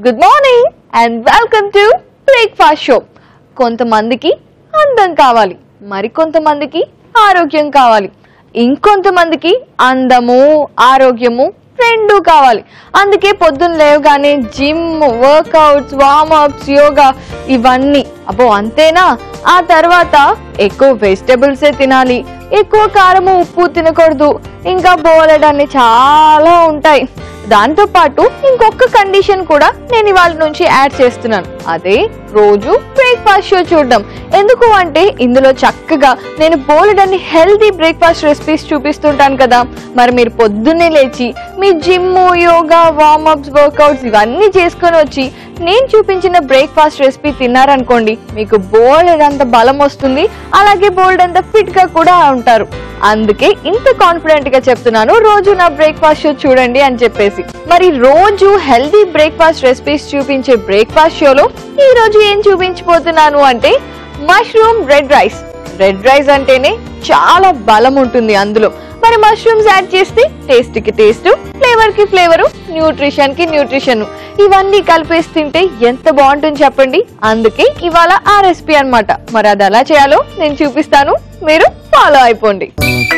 Good morning and welcome to breakfast show కొంతమందికి అందం కావాలి మరి కొంతమందికి ఆరోగ్యం కావాలి ఇంకొంతమందికి అందము ఆరోగ్యము రెండు కావాలి అందుకే పొద్దున్న లేవగానే జిమ్ వర్కౌట్స్ వార్మప్స్ యోగా ఇవన్నీ అబ్బో అంతేనా ఆ తర్వాత ఎక్కువ వెజిటబుల్సే తినాలి ఎక్కువ కారము ఉప్పు తినకూడదు ఇంకా బోలెడన్ని చాలా ఉంటాయి దాంతో పాటు ఇంకొక కండిషన్ కూడా నేను ఇవాళ నుంచి యాడ్ చేస్తున్నాను అదే రోజు బ్రేక్ఫాస్ట్ షో చూడడం ఎందుకు అంటే ఇందులో చక్కగా నేను బోలెడన్ని హెల్తీ బ్రేక్ఫాస్ట్ రెసిపీస్ చూపిస్తుంటాను కదా మరి మీరు పొద్దున్నే లేచి మీ జిమ్ యోగా వార్మప్స్ వర్కౌట్స్ ఇవన్నీ చేసుకొని వచ్చి నేను చూపించిన బ్రేక్ఫాస్ట్ రెసిపీ తిన్నారనుకోండి మీకు బోల్డ్ అంత బలం వస్తుంది అలాగే బోల్డ్ అంత ఫిట్ గా కూడా ఉంటారు అందుకే ఇంత కాన్ఫిడెంట్ గా చెప్తున్నాను రోజు నా బ్రేక్ఫాస్ట్ షో చూడండి అని చెప్పేసి మరి రోజు హెల్దీ బ్రేక్ఫాస్ట్ రెసిపీస్ చూపించే బ్రేక్ఫాస్ట్ షోలో ఈ రోజు ఏం చూపించబోతున్నాను అంటే mushroom red rice red rice అంటేనే చాలా బలం ఉంటుంది అందులో మరి మష్రూమ్స్ యాడ్ చేస్తే టేస్ట్ కి టేస్ట్ ఫ్లేవర్ కి ఫ్లేవర్ న్యూట్రిషన్ కి న్యూట్రిషన్ ఇవన్నీ కలిపేసి తింటే ఎంత బాగుంటుంది చెప్పండి అందుకే ఇవాళ ఆ రెసిపీ అన్నమాట మరి అది ఎలా చేయాలో నేను చూపిస్తాను మీరు ఫాలో అయిపోండి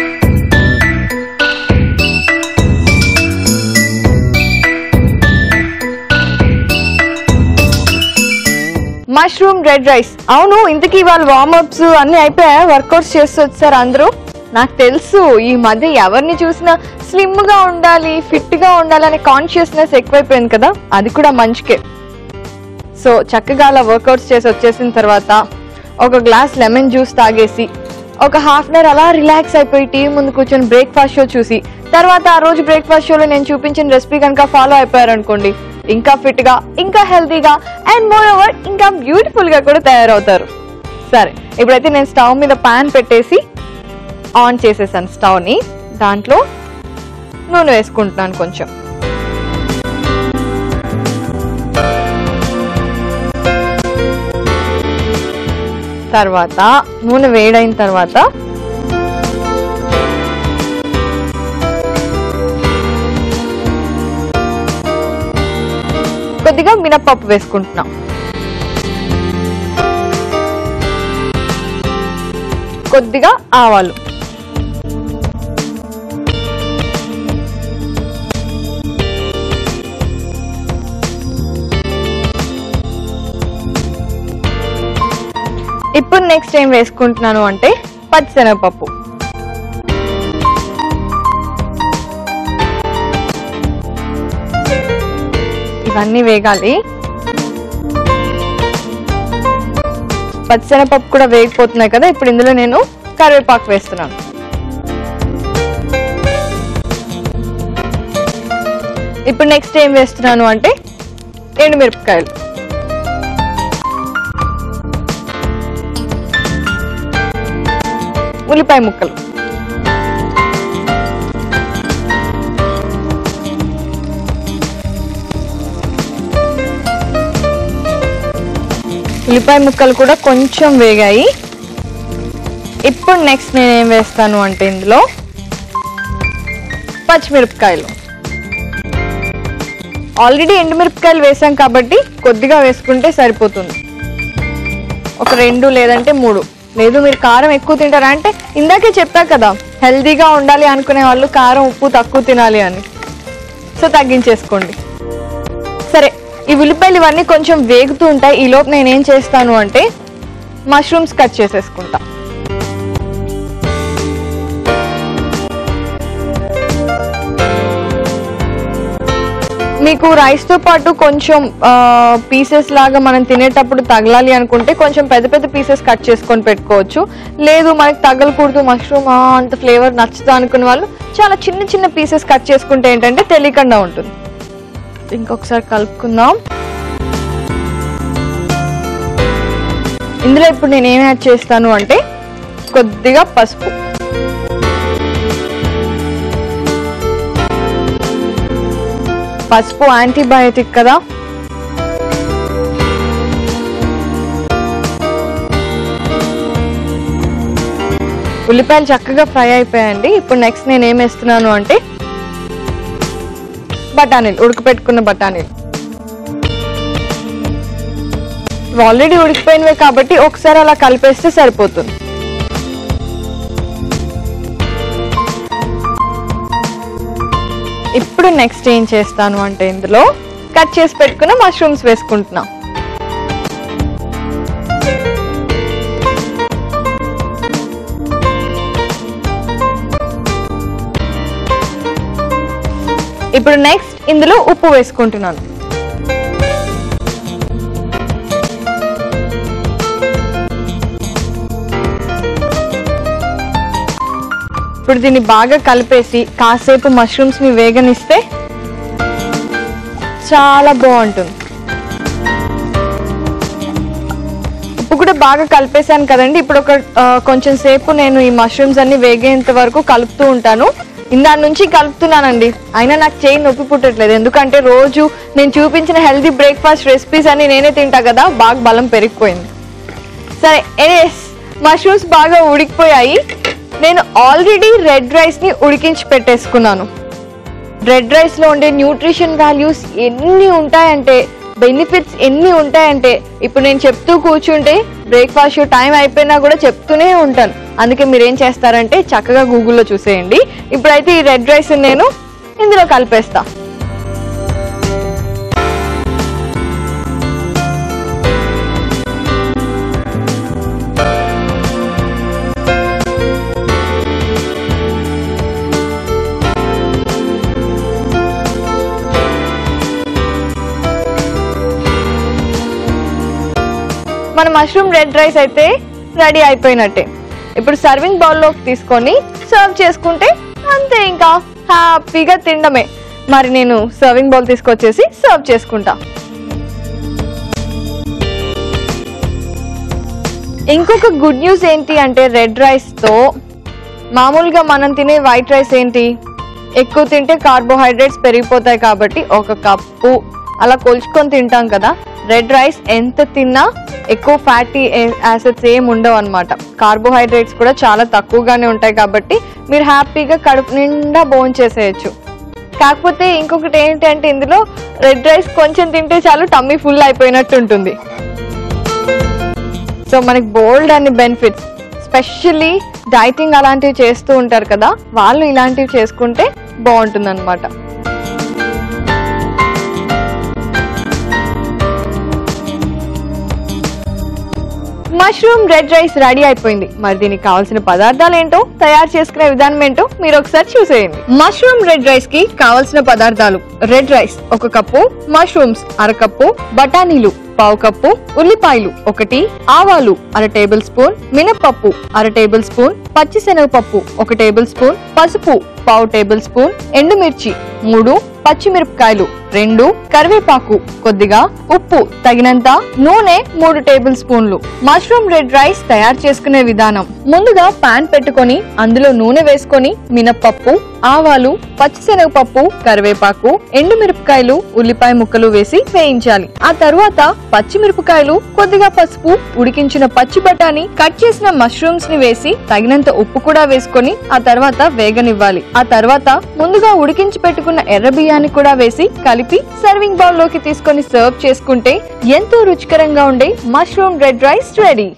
మష్రూమ్ రెడ్ రైస్ అవును ఇంతకీ ఇవాళ వార్మప్స్ అన్ని అయిపోయా వర్కౌట్స్ చేస్తూ వచ్చారు అందరూ నాకు తెలుసు ఈ మధ్య ఎవరిని చూసినా స్లిమ్ గా ఉండాలి ఫిట్ గా ఉండాలి అనే కాన్షియస్నెస్ ఎక్కువైపోయింది కదా అది కూడా మంచికే సో చక్కగా అలా వర్కౌట్స్ చేసి వచ్చేసిన తర్వాత ఒక గ్లాస్ లెమన్ జ్యూస్ తాగేసి ఒక హాఫ్ అన్ అవర్ అలా రిలాక్స్ అయిపోయి టీవీ ముందు కూర్చొని బ్రేక్ఫాస్ట్ షో చూసి తర్వాత ఆ రోజు బ్రేక్ఫాస్ట్ షోలో నేను చూపించిన రెసిపీ కనుక ఫాలో అయిపోయారనుకోండి ఇంకా ఫిట్ గా ఇంకా హెల్తీగా అండ్ మోర్ ఓవర్ ఇంకా బ్యూటిఫుల్ గా కూడా తయారవుతారు సరే ఇప్పుడైతే నేను స్టవ్ మీద పాన్ పెట్టేసి ఆన్ చేసేసాను స్టవ్ ని దాంట్లో నూనె వేసుకుంటున్నాను కొంచెం తర్వాత నూనె వేడైన తర్వాత కొద్దిగా మినప్పప్పు వేసుకుంటున్నాం కొద్దిగా ఆవాలు ఇప్పుడు నెక్స్ట్ ఏం వేసుకుంటున్నాను అంటే పచ్చిశనగపప్పు ఇవన్నీ వేగాలి పచ్చిశనగపప్పు కూడా వేగిపోతున్నాయి కదా ఇప్పుడు ఇందులో నేను కరివేపాకు వేస్తున్నాను ఇప్పుడు నెక్స్ట్ ఏం వేస్తున్నాను అంటే ఎండుమిరపకాయలు ఉల్లిపాయ ముక్కలు ఉల్లిపాయ ముక్కలు కూడా కొంచెం వేగాయి ఇప్పుడు నెక్స్ట్ నేను ఏం వేస్తాను అంటే ఇందులో పచ్చిమిరపకాయలు ఆల్రెడీ ఎండుమిరపకాయలు వేసాం కాబట్టి కొద్దిగా వేసుకుంటే సరిపోతుంది ఒక రెండు లేదంటే మూడు లేదు మీరు కారం ఎక్కువ తింటారా అంటే ఇందాకే చెప్పా కదా హెల్దీగా ఉండాలి అనుకునే వాళ్ళు కారం ఉప్పు తక్కువ తినాలి అని సో తగ్గించేసుకోండి సరే ఈ ఉల్లిపాయలు ఇవన్నీ కొంచెం వేగుతూ ఉంటాయి ఈ లోపు నేను ఏం చేస్తాను అంటే మష్రూమ్స్ కట్ చేసేసుకుంటా మీకు రైస్ తో పాటు కొంచెం పీసెస్ లాగా మనం తినేటప్పుడు తగలాలి అనుకుంటే కొంచెం పెద్ద పెద్ద పీసెస్ కట్ చేసుకొని పెట్టుకోవచ్చు లేదు మనకి తగలకూడదు మష్రూమ్ అంత ఫ్లేవర్ నచ్చుతా అనుకునే వాళ్ళు చాలా చిన్న చిన్న పీసెస్ కట్ చేసుకుంటే ఏంటంటే తెలియకుండా ఉంటుంది ఇంకొకసారి కలుపుకుందాం ఇందులో ఇప్పుడు నేను ఏం యాడ్ చేస్తాను అంటే కొద్దిగా పసుపు పసుపు యాంటీబయాటిక్ కదా ఉల్లిపాయలు చక్కగా ఫ్రై అయిపోయాయండి ఇప్పుడు నెక్స్ట్ నేను ఏం వేస్తున్నాను అంటే బఠానీలు ఉడకపెట్టుకున్న బఠానీలు ఆల్రెడీ ఉడికిపోయినవే కాబట్టి ఒకసారి అలా కలిపేస్తే సరిపోతుంది ఇప్పుడు నెక్స్ట్ ఏం చేస్తాను అంటే ఇందులో కట్ చేసి పెట్టుకున్న మష్రూమ్స్ వేసుకుంటున్నా ఇప్పుడు నెక్స్ట్ ఇందులో ఉప్పు వేసుకుంటున్నాను ఇప్పుడు దీన్ని బాగా కలిపేసి కాసేపు మష్రూమ్స్ ని వేగనిస్తే చాలా బాగుంటుంది ఉప్పు కూడా బాగా కలిపేశాను కదండి ఇప్పుడు ఒక ఆ, కొంచెం సేపు నేను ఈ మష్రూమ్స్ అన్ని వేగేంత వరకు కలుపుతూ ఉంటాను ఇందా నుంచి కలుపుతున్నానండి అయినా నాకు చేయి నొప్పి పుట్టట్లేదు ఎందుకంటే రోజు నేను చూపించిన హెల్తీ బ్రేక్ఫాస్ట్ రెసిపీస్ అన్ని నేనే తింటా కదా బాగా బలం పెరిగిపోయింది సరే ఎనీవేస్ మష్రూమ్స్ బాగా ఉడికిపోయాయి నేను ఆల్రెడీ రెడ్ రైస్ ని ఉడికించి పెట్టేసుకున్నాను రెడ్ రైస్ లో ఉండే న్యూట్రిషన్ వాల్యూస్ ఎన్ని ఉంటాయంటే బెనిఫిట్స్ ఎన్ని ఉంటాయంటే ఇప్పుడు నేను చెప్తూ కూర్చుంటే బ్రేక్ఫాస్ట్ టైం అయిపోయినా కూడా చెప్తూనే ఉంటాను అందుకే మీరు ఏం చేస్తారంటే చక్కగా గూగుల్లో చూసేయండి ఇప్పుడైతే ఈ రెడ్ రైస్ నేను ఇందులో కలిపేస్తా మన మష్రూమ్ రెడ్ రైస్ అయితే రెడీ అయిపోయినట్టే ఇప్పుడు సర్వింగ్ బౌల్లోకి తీసుకొని సర్వ్ చేసుకుంటే అంతే ఇంకా హ్యాపీగా తినడమే మరి నేను సర్వింగ్ బౌల్ తీసుకొచ్చేసి సర్వ్ చేసుకుంటా ఇంకొక గుడ్ న్యూస్ ఏంటి అంటే రెడ్ రైస్తో మామూలుగా మనం తినే వైట్ రైస్ ఏంటి ఎక్కువ తింటే కార్బోహైడ్రేట్స్ పెరిగిపోతాయి కాబట్టి ఒక కప్పు అలా కొలుచుకొని తింటాం కదా రెడ్ రైస్ ఎంత తిన్నా ఎక్కువ ఫ్యాటీ యాసిడ్స్ ఏం ఉండవు అనమాట కార్బోహైడ్రేట్స్ కూడా చాలా తక్కువగానే ఉంటాయి కాబట్టి మీరు హ్యాపీగా కడుపు నిండా భోజనం చేసేయచ్చు కాకపోతే ఇంకొకటి ఏంటంటే ఇందులో రెడ్ రైస్ కొంచెం తింటే చాలు టమ్మీ ఫుల్ అయిపోయినట్టు ఉంటుంది సో మనకి బోల్డ్ అన్ని బెనిఫిట్స్ స్పెషల్లీ డైటింగ్ అలాంటివి చేస్తూ ఉంటారు కదా వాళ్ళు ఇలాంటివి చేసుకుంటే బాగుంటుంది అనమాట మష్రూమ్ రెడ్ రైస్ రెడీ అయిపోయింది మరి దీనికి కావాల్సిన పదార్థాలు ఏంటో తయారు చేసుకునే విధానం ఏంటో మీరు ఒకసారి చూసేయండి మష్రూమ్ రెడ్ రైస్ కి కావాల్సిన పదార్థాలు రెడ్ రైస్ ఒక కప్పు మష్రూమ్స్ అరకప్పు బఠానీలు పావు కప్పు ఉల్లిపాయలు ఒకటి ఆవాలు అర టేబుల్ స్పూన్ మినపప్పు అర టేబుల్ స్పూన్ పచ్చిశనగపప్పు ఒక టేబుల్ స్పూన్ పసుపు పావు టేబుల్ స్పూన్ ఎండుమిర్చి మూడు పచ్చిమిరపకాయలు రెండు కరివేపాకు కొద్దిగా ఉప్పు తగినంత నూనె మూడు టేబుల్ స్పూన్లు మష్రూమ్ రెడ్ రైస్ తయారు చేసుకునే విధానం ముందుగా పాన్ పెట్టుకొని అందులో నూనె వేసుకొని మినప్పప్పు ఆవాలు పచ్చిశనగపప్పు కరివేపాకు ఎండుమిరపకాయలు ఉల్లిపాయ ముక్కలు వేసి వేయించాలి ఆ తరువాత పచ్చిమిరపకాయలు కొద్దిగా పసుపు ఉడికించిన పచ్చి బఠానీ కట్ చేసిన మష్రూమ్స్ ని వేసి తగినంత ఉప్పు కూడా వేసుకొని ఆ తర్వాత వేగనివ్వాలి ఆ తర్వాత ముందుగా ఉడికించి పెట్టుకున్న ఎర్ర బియ్యాన్ని కూడా వేసి కలిపి సర్వింగ్ బౌల్ లోకి తీసుకొని సర్వ్ చేసుకుంటే ఎంతో రుచికరంగా ఉండే mushroom red rice ready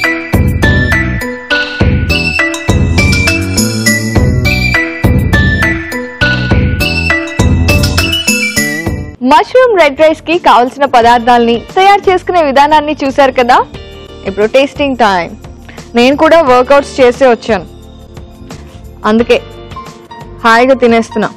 mushroom red rice కి కావలసిన పదార్థాలని తయారు చేసుకునే విధానాన్ని చూశారు కదా ఇప్పుడు టేస్టింగ్ టైం నేను కూడా వర్కౌట్స్ చేసే వచ్చాను అందుకే హాయిగా తినేస్తున్నా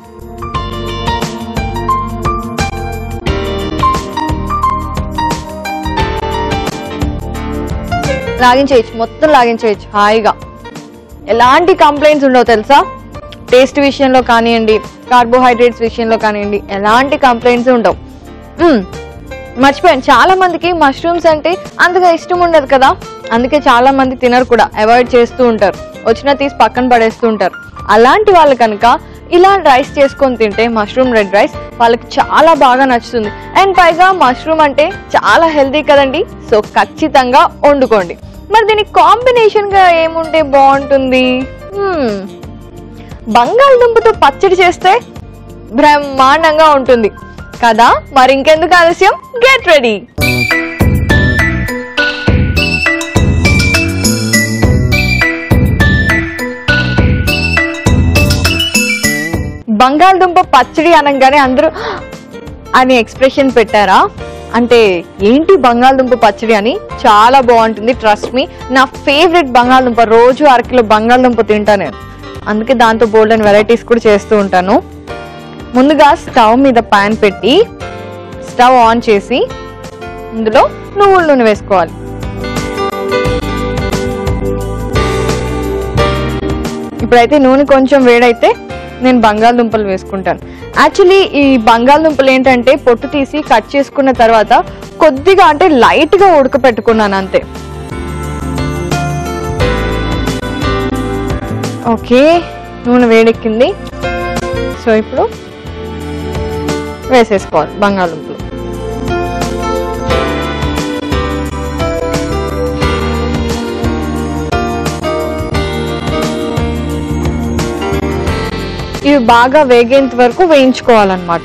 లాగించేయచ్చు మొత్తం లాగించేయచ్చు హాయిగా ఎలాంటి కంప్లైంట్స్ ఉండవు తెలుసా టేస్ట్ విషయంలో కానివ్వండి కార్బోహైడ్రేట్స్ విషయంలో కానివ్వండి ఎలాంటి కంప్లైంట్స్ ఉండవు మ్మ్. మర్చిపోయాను చాలా మందికి మష్రూమ్స్ అంటే అంతగా ఇష్టం ఉండదు కదా అందుకే చాలా మంది తినరు కూడా అవాయిడ్ చేస్తూ ఉంటారు వచ్చినా తీసి పక్కన పడేస్తూ ఉంటారు అలాంటి వాళ్ళు కనుక ఇలా రైస్ చేసుకొని తింటే మష్రూమ్ రెడ్ రైస్ వాళ్ళకి చాలా బాగా నచ్చుతుంది అండ్ పైగా మష్రూమ్ అంటే చాలా హెల్తీ కదండి సో ఖచ్చితంగా వండుకోండి మరి దీనికి కాంబినేషన్ గా ఏముంటే బాగుంటుంది Hmm. బంగాళదుంపతో పచ్చడి చేస్తే బ్రహ్మాండంగా ఉంటుంది కదా మరి ఇంకెందుకు ఆలస్యం గెట్ రెడీ బంగాళదుంప పచ్చడి అనగానే అందరూ అని ఎక్స్ప్రెషన్ పెట్టారా అంటే ఏంటి బంగాళదుంప పచ్చడి అని చాలా బాగుంటుంది ట్రస్ట్ మీ నా ఫేవరెట్ బంగాళదుంప రోజు అరకిలో బంగాళదుంప తింటాను నేను అందుకే దాంతో బోల్డ్ అండ్ వెరైటీస్ కూడా చేస్తూ ఉంటాను ముందుగా స్టవ్ మీద పాన్ పెట్టి స్టవ్ ఆన్ చేసి ఇందులో నువ్వుల నూనె వేసుకోవాలి ఇప్పుడైతే నూనె కొంచెం వేడైతే నేను బంగాళదుంపలు వేసుకుంటాను యాక్చువల్లీ ఈ బంగాళదుంపలు ఏంటంటే పొట్టు తీసి కట్ చేసుకున్న తర్వాత కొద్దిగా అంటే లైట్గా ఉడకపెట్టుకున్నాను అంతే ఓకే నూనె వేడెక్కింది సో ఇప్పుడు వేసేసుకోవాలి బంగాళదుంపలు ఇవి బాగా వేగేంత వరకు వేయించుకోవాలన్నమాట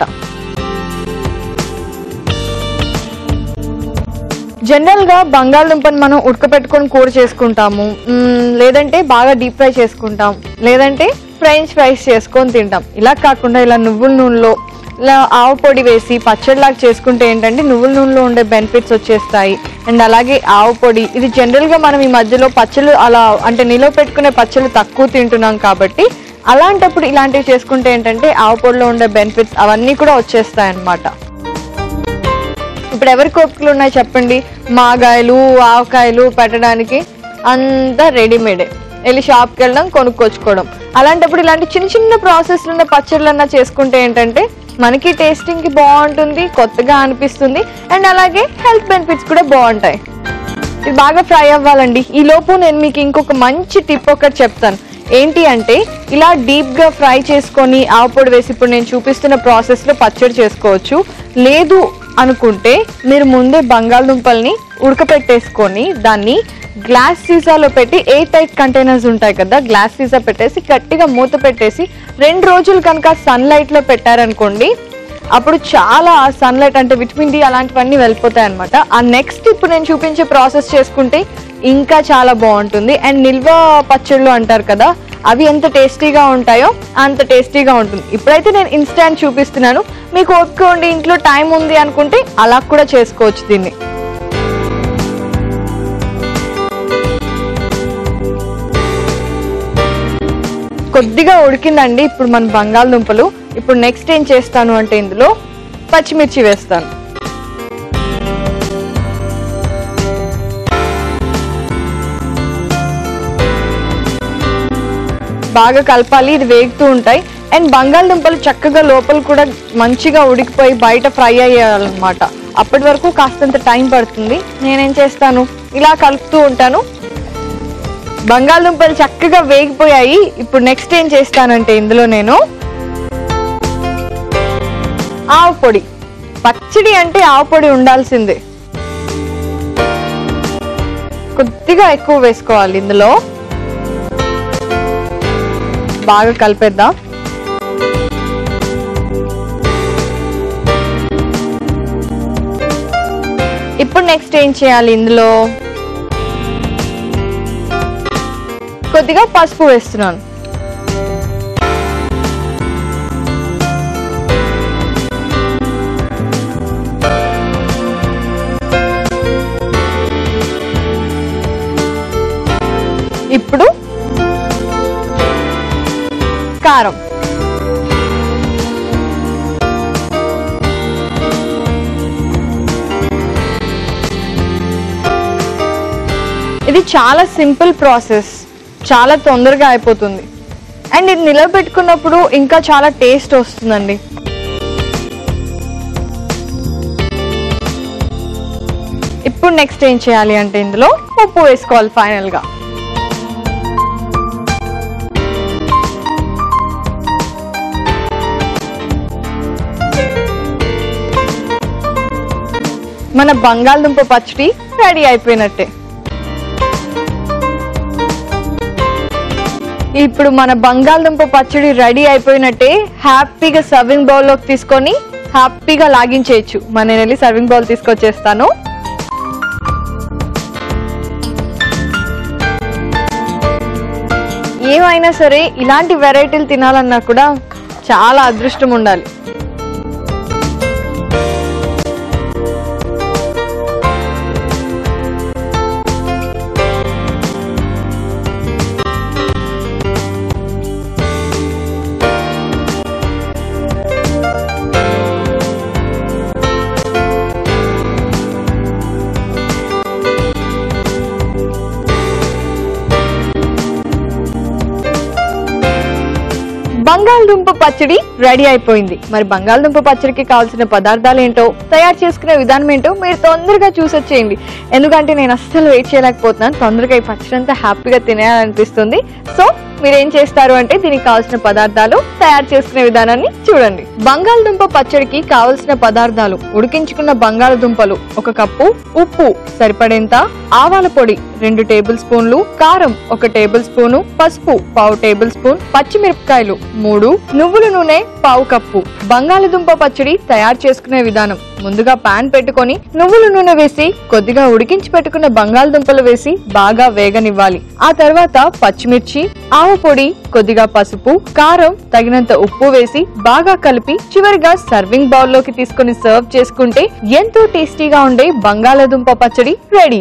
జనరల్ గా బంగాళదుంపని మనం ఉడకపెట్టుకొని కూర చేసుకుంటాము మ్మ్, లేదంటే బాగా డీప్ ఫ్రై చేసుకుంటాం లేదంటే ఫ్రెంచ్ ఫ్రైస్ చేసుకొని తింటాం ఇలా కాకుండా ఇలా నువ్వుల నూనెలో ఇలా ఆవు పొడి వేసి పచ్చడిలాగా చేసుకుంటే ఏంటంటే నువ్వుల నూనెలో ఉండే బెనిఫిట్స్ వచ్చేస్తాయి అండ్ అలాగే ఆవు పొడి ఇది జనరల్ గా మనం ఈ మధ్యలో పచ్చళ్ళు అలా అంటే నిలవ పెట్టుకునే పచ్చళ్ళు తక్కువ తింటున్నాం కాబట్టి అలాంటప్పుడు ఇలాంటివి చేసుకుంటే ఏంటంటే ఆవు పొడిలో ఉండే బెనిఫిట్స్ అవన్నీ కూడా వచ్చేస్తాయి అన్నమాట ఇప్పుడు ఎవరి కోపికలు ఉన్నాయి చెప్పండి మాగాయలు ఆవకాయలు పెట్టడానికి అంతా రెడీమేడే వెళ్ళి షాప్కి వెళ్ళడం కొనుక్కొచ్చుకోవడం అలాంటప్పుడు ఇలాంటి చిన్న చిన్న ప్రాసెస్లు ఉన్న పచ్చళ్ళన్నా చేసుకుంటే ఏంటంటే మనకి టేస్టింగ్కి బాగుంటుంది కొత్తగా అనిపిస్తుంది అండ్ అలాగే హెల్త్ బెనిఫిట్స్ కూడా బాగుంటాయి ఇది బాగా ఫ్రై అవ్వాలండి ఈ లోపు నేను మీకు ఇంకొక మంచి టిప్ ఒకటి చెప్తాను ఏంటి అంటే ఇలా డీప్ గా ఫ్రై చేసుకొని ఆవపొడి వేసి ఇప్పుడు నేను చూపిస్తున్న ప్రాసెస్ లో పచ్చడి చేసుకోవచ్చు లేదు అనుకుంటే మీరు ముందే బంగాళదుంపల్ని ఉడకపెట్టేసుకొని దాన్ని గ్లాస్ సీసాలో పెట్టి ఎయిర్ టైట్ కంటైనర్స్ ఉంటాయి కదా గ్లాస్ సీసా పెట్టేసి గట్టిగా మూత పెట్టేసి రెండు రోజులు కనుక సన్లైట్ లో పెట్టారనుకోండి అప్పుడు చాలా సన్లైట్ అంటే విటమిన్ డి అలాంటివన్నీ వెళ్ళిపోతాయి అనమాట ఆ నెక్స్ట్ ఇప్పుడు నేను చూపించే ప్రాసెస్ చేసుకుంటే ఇంకా చాలా బాగుంటుంది అండ్ నిల్వ పచ్చళ్ళు అంటారు కదా అవి ఎంత టేస్టీగా ఉంటాయో అంత టేస్టీగా ఉంటుంది ఇప్పుడైతే నేను ఇన్స్టాంట్ చూపిస్తున్నాను మీకు ఓపిక ఉండి ఇంట్లో టైం ఉంది అనుకుంటే అలా కూడా చేసుకోవచ్చు దీన్ని కొద్దిగా ఉడికిందండి ఇప్పుడు మన బంగాళదుంపలు ఇప్పుడు నెక్స్ట్ ఏం చేస్తాను అంటే ఇందులో పచ్చిమిర్చి వేస్తాను బాగా కలపాలి ఇది వేగుతూ ఉంటాయి అండ్ బంగాళదుంపలు చక్కగా లోపల కూడా మంచిగా ఉడికిపోయి బయట ఫ్రై అయ్యాలన్నమాట అప్పటి వరకు కాస్తంత టైం పడుతుంది నేనేం చేస్తాను ఇలా కలుపుతూ ఉంటాను బంగాళదుంపలు చక్కగా వేగిపోయాయి ఇప్పుడు నెక్స్ట్ ఏం చేస్తానంటే ఇందులో నేను ఆవు పొడి పచ్చడి అంటే ఆవు పొడి ఉండాల్సిందే కొద్దిగా ఎక్కువ వేసుకోవాలి ఇందులో బాగా కలిపేద్దాం ఇప్పుడు నెక్స్ట్ ఏం చేయాలి ఇందులో కొద్దిగా పసుపు వేస్తున్నాను ఇప్పుడు కారం ఇది చాలా సింపుల్ ప్రాసెస్ చాలా తొందరగా అయిపోతుంది అండ్ ఇది నిలబెట్టుకున్నప్పుడు ఇంకా చాలా టేస్ట్ వస్తుందండి ఇప్పుడు నెక్స్ట్ ఏం చేయాలి అంటే ఇందులో ఉప్పు వేసుకోవాలి ఫైనల్ గా మన బంగాళదుంప పచ్చడి రెడీ అయిపోయినట్టే ఇప్పుడు మన బంగాళదుంప పచ్చడి రెడీ అయిపోయినట్టే హ్యాపీగా సర్వింగ్ బౌల్లోకి తీసుకొని హ్యాపీగా లాగించేయచ్చు మన నేను వెళ్ళి సర్వింగ్ బౌల్ తీసుకొచ్చేస్తాను ఏమైనా సరే ఇలాంటి వెరైటీలు తినాలన్నా కూడా చాలా అదృష్టం ఉండాలి బంగాళదుంప పచ్చడి రెడీ అయిపోయింది మరి బంగాళదుంప పచ్చడికి కావాల్సిన పదార్థాలు ఏంటో తయారు చేసుకునే విధానం ఏంటో మీరు తొందరగా చూసొచ్చేయండి ఎందుకంటే నేను అస్సలు వెయిట్ చేయలేకపోతున్నాను తొందరగా ఈ పచ్చడి అంతా హ్యాపీగా తినేయాలనిపిస్తుంది సో మీరు ఏం చేస్తారు అంటే దీనికి కావాల్సిన పదార్థాలు తయారు చేసుకునే విధానాన్ని చూడండి బంగాళదుంప పచ్చడికి కావలసిన పదార్థాలు ఉడికించుకున్న బంగాళదుంపలు ఒక కప్పు ఉప్పు సరిపడేంత ఆవాల పొడి రెండు టేబుల్ స్పూన్లు కారం ఒక టేబుల్ స్పూను పసుపు పావు టేబుల్ స్పూన్ పచ్చిమిరపకాయలు మూడు నువ్వుల నూనె పావు కప్పు బంగాళదుంప పచ్చడి తయారు చేసుకునే విధానం ముందుగా పాన్ పెట్టుకొని నువ్వుల నూనె వేసి కొద్దిగా ఉడికించి పెట్టుకున్న బంగాళదుంపలు వేసి బాగా వేగనివ్వాలి ఆ తర్వాత పచ్చిమిర్చి ఆవ పొడి కొద్దిగా పసుపు కారం తగినంత ఉప్పు వేసి బాగా కలిపి చివరిగా సర్వింగ్ బౌల్ లోకి తీసుకొని సర్వ్ చేసుకుంటే ఎంతో టేస్టీగా ఉండే బంగాళదుంప పచ్చడి రెడీ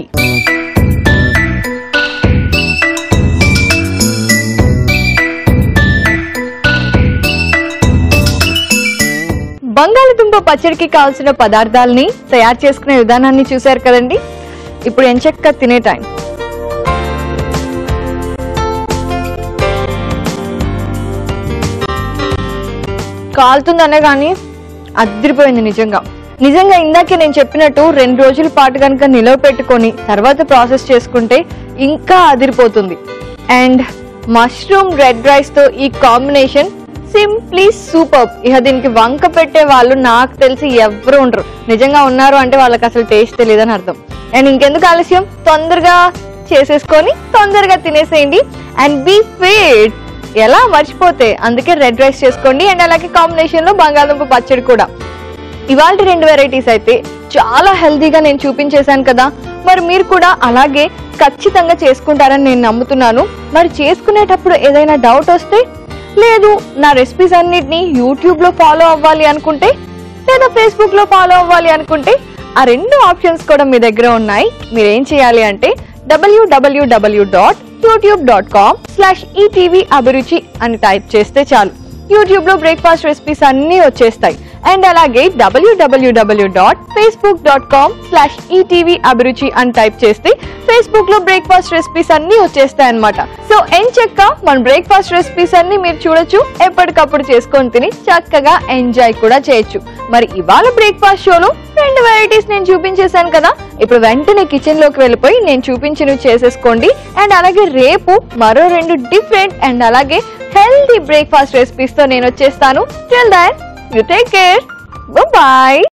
బంగాళదుంప పచ్చడికి కావాల్సిన పదార్థాలని తయారు చేసుకునే విధానాన్ని చూశారు కదండి ఇప్పుడు ఎంచక్క తినే టైం కాలుతుందనే కానీ అద్దరిపోయింది నిజంగా నిజంగా ఇందాకే నేను చెప్పినట్టు రెండు రోజుల పాటు కనుక నిలవ పెట్టుకొని తర్వాత ప్రాసెస్ చేసుకుంటే ఇంకా అదిరిపోతుంది అండ్ మష్రూమ్ రెడ్ రైస్ తో ఈ కాంబినేషన్ సింప్లీ సూపర్ ఇక దీనికి వంక పెట్టే వాళ్ళు నాకు తెలిసి ఎవరు ఉండరు నిజంగా ఉన్నారు అంటే వాళ్ళకి అసలు టేస్ట్ తెలియదని అర్థం అండ్ ఇంకెందుకు ఆలస్యం తొందరగా చేసేసుకొని తొందరగా తినేసేయండి అండ్ బీ ఫిట్ ఎలా మర్చిపోతే అందుకే రెడ్ రైస్ చేసుకోండి అండ్ అలాగే కాంబినేషన్ లో బంగాళదుంప పచ్చడి కూడా ఇవాళ రెండు వెరైటీస్ అయితే చాలా హెల్తీగా నేను చూపించేశాను కదా మరి మీరు కూడా అలాగే ఖచ్చితంగా చేసుకుంటారని నేను నమ్ముతున్నాను మరి చేసుకునేటప్పుడు ఏదైనా డౌట్ వస్తే లేదు నా రెసిపీస్ అన్నిటిని యూట్యూబ్ లో ఫాలో అవ్వాలి అనుకుంటే లేదా ఫేస్బుక్ లో ఫాలో అవ్వాలి అనుకుంటే ఆ రెండు ఆప్షన్స్ కూడా మీ దగ్గర ఉన్నాయి మీరు ఏం చేయాలి అంటే W W W dot YouTube dot com slash ETV Abhiruchi అని టైప్ చేస్తే చాలు యూట్యూబ్ లో బ్రేక్ఫాస్ట్ రెసిపీస్ అన్నీ వచ్చేస్తాయి అండ్ అలాగే W W W dot Facebook dot com slash ETV Abhiruchi అని టైప్ చేస్తే ఫేస్బుక్ లో బ్రేక్ఫాస్ట్ రెసిపీస్ అన్ని వచ్చేస్తాయి అనమాట సో ఏం చెక్క మన బ్రేక్ఫాస్ట్ రెసిపీస్ అన్ని మీరు చూడొచ్చు ఎప్పటికప్పుడు చేసుకొని తిని చక్కగా ఎంజాయ్ కూడా చేయొచ్చు మరి ఇవాళ బ్రేక్ఫాస్ట్ షోలో రెండు వెరైటీస్ నేను చూపించేశాను కదా ఇప్పుడు వెంటనే కిచెన్ లోకి వెళ్ళిపోయి నేను చూపించినవి చేసేసుకోండి అండ్ అలాగే రేపు మరో రెండు డిఫరెంట్ అండ్ అలాగే హెల్తీ బ్రేక్ఫాస్ట్ రెసిపీస్ తో నేను వచ్చేస్తాను till then you take care bye